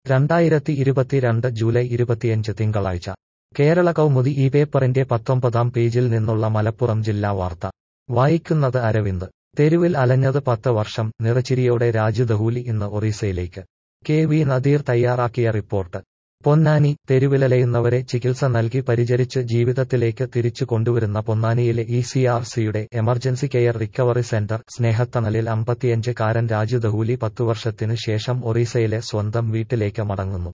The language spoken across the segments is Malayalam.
രണ്ടായിരത്തി ഇരുപത്തിരണ്ട് ജൂലൈ ഇരുപത്തിയഞ്ച് തിങ്കളാഴ്ച കേരള കൗമുദി ഈ പേപ്പറിന്റെ പത്തൊമ്പതാം പേജിൽ നിന്നുള്ള മലപ്പുറം ജില്ലാ വാർത്ത വായിക്കുന്നത് അരവിന്ദ് തെരുവിൽ അലഞ്ഞത് പത്ത് വർഷം നിറച്ചിരിയോടെ രാജു ദഹൂലി ഇന്ന് ഒറീസയിലേക്ക് കെ വി നദീർ തയ്യാറാക്കിയ റിപ്പോർട്ട് പൊന്നാനി തെരുവിലലയുന്നവരെ ചികിത്സ നൽകി പരിചരിച്ച് ജീവിതത്തിലേക്ക് തിരിച്ചു കൊണ്ടുവരുന്ന പൊന്നാനിയിലെ ഇ സി ആർ സിയുടെ എമർജൻസി കെയർ റിക്കവറി സെന്റർ സ്നേഹത്തണലിൽ അമ്പത്തിയഞ്ച് കാരൻ രാജു ദഹൂലി പത്തു വർഷത്തിനു ശേഷം ഒറീസയിലെ സ്വന്തം വീട്ടിലേക്ക് മടങ്ങുന്നു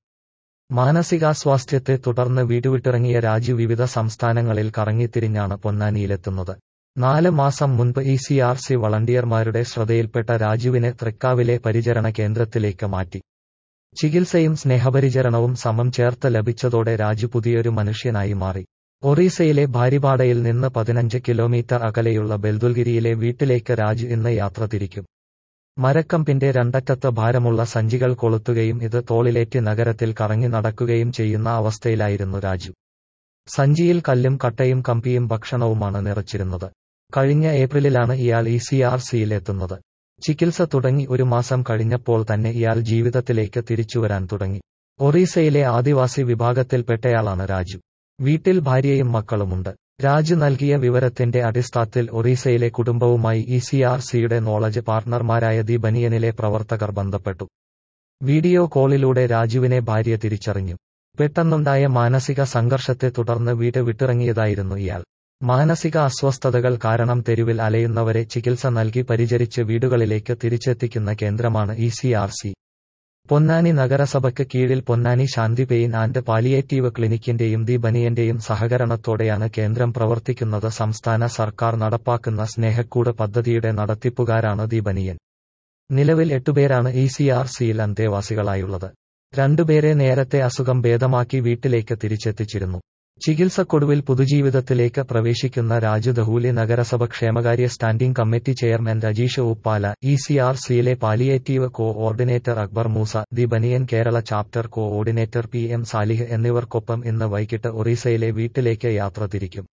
മാനസികാസ്വാസ്ഥ്യത്തെ തുടർന്ന് വീടുവിട്ടിറങ്ങിയ രാജു വിവിധ സംസ്ഥാനങ്ങളിൽ കറങ്ങിത്തിരിഞ്ഞാണ് പൊന്നാനിയിലെത്തുന്നത് നാല് മാസം മുൻപ് ഇ സി ആർ സി വളണ്ടിയർമാരുടെ ശ്രദ്ധയിൽപ്പെട്ട രാജുവിനെ തൃക്കാവിലെ പരിചരണ കേന്ദ്രത്തിലേക്ക് മാറ്റി ചികിത്സയും സ്നേഹപരിചരണവും സമം ചേർത്ത് ലഭിച്ചതോടെ രാജു പുതിയൊരു മനുഷ്യനായി മാറി ഒറീസയിലെ ഭാരിപാടയിൽ നിന്ന് പതിനഞ്ച് കിലോമീറ്റർ അകലെയുള്ള ബെൽദുൽഗിരിയിലെ വീട്ടിലേക്ക് രാജു ഇന്ന് യാത്ര തിരിക്കും മരക്കമ്പിന്റെ രണ്ടറ്റത്ത് ഭാരമുള്ള സഞ്ചികൾ കൊളുത്തുകയും ഇത് തോളിലേറ്റി നഗരത്തിൽ കറങ്ങി നടക്കുകയും ചെയ്യുന്ന അവസ്ഥയിലായിരുന്നു രാജു സഞ്ചിയിൽ കല്ലും കട്ടയും കമ്പിയും ഭക്ഷണവുമാണ് നിറച്ചിരുന്നത് കഴിഞ്ഞ ഏപ്രിലിലാണ് ഇയാൾ ഇ സി ആർ സിയിലെത്തുന്നത് ചികിത്സ തുടങ്ങി ഒരു മാസം കഴിഞ്ഞപ്പോൾ തന്നെ ഇയാൾ ജീവിതത്തിലേക്ക് തിരിച്ചുവരാൻ തുടങ്ങി ഒറീസയിലെ ആദിവാസി വിഭാഗത്തിൽപ്പെട്ടയാളാണ് രാജു വീട്ടിൽ ഭാര്യയും മക്കളുമുണ്ട് രാജു നൽകിയ വിവരത്തിന്റെ അടിസ്ഥാനത്തിൽ ഒറീസയിലെ കുടുംബവുമായി ഇ സി ആർ സിയുടെ നോളജ് പാർട്ണർമാരായ ദി ബനിയനിലെ പ്രവർത്തകർ ബന്ധപ്പെട്ടു വീഡിയോ കോളിലൂടെ രാജുവിനെ ഭാര്യ തിരിച്ചറിഞ്ഞു പെട്ടെന്നുണ്ടായ മാനസിക സംഘർഷത്തെ തുടർന്ന് വീട് വിട്ടിറങ്ങിയതായിരുന്നു ഇയാൾ മാനസിക അസ്വസ്ഥതകൾ കാരണം തെരുവിൽ അലയുന്നവരെ ചികിത്സ നൽകി പരിചരിച്ച് വീടുകളിലേക്ക് തിരിച്ചെത്തിക്കുന്ന കേന്ദ്രമാണ് E C R C Ponnani നഗരസഭയ്ക്ക് കീഴിൽ Ponnani Shanti pain and palliative ക്ലിനിക്കിന്റെയും ദി ബനിയന്റെയും സഹകരണത്തോടെയാണ് കേന്ദ്രം പ്രവർത്തിക്കുന്നത് സംസ്ഥാന സർക്കാർ നടപ്പാക്കുന്ന സ്നേഹക്കൂട് പദ്ധതിയുടെ നടത്തിപ്പുകാരാണ് ദി ബനിയൻ നിലവിൽ എട്ടുപേരാണ് ഇ സി ആർ സിയിൽ അന്തേവാസികളായുള്ളത് രണ്ടുപേരെ നേരത്തെ അസുഖം ഭേദമാക്കി വീട്ടിലേക്ക് തിരിച്ചെത്തിച്ചിരുന്നു ചികിത്സക്കൊടുവിൽ പുതുജീവിതത്തിലേക്ക് പ്രവേശിക്കുന്ന രാജു ദഹൂലി നഗരസഭ ക്ഷേമകാര്യ standing committee chairman Rajeesh Uppala E C R സിയിലെ palliative coordinator Akbar Moosa the Banyan Kerala chapter coordinator P M Salih എന്നിവർക്കൊപ്പം ഇന്ന് വൈകിട്ട് ഒറീസയിലെ വീട്ടിലേക്ക് യാത്ര തിരിക്കും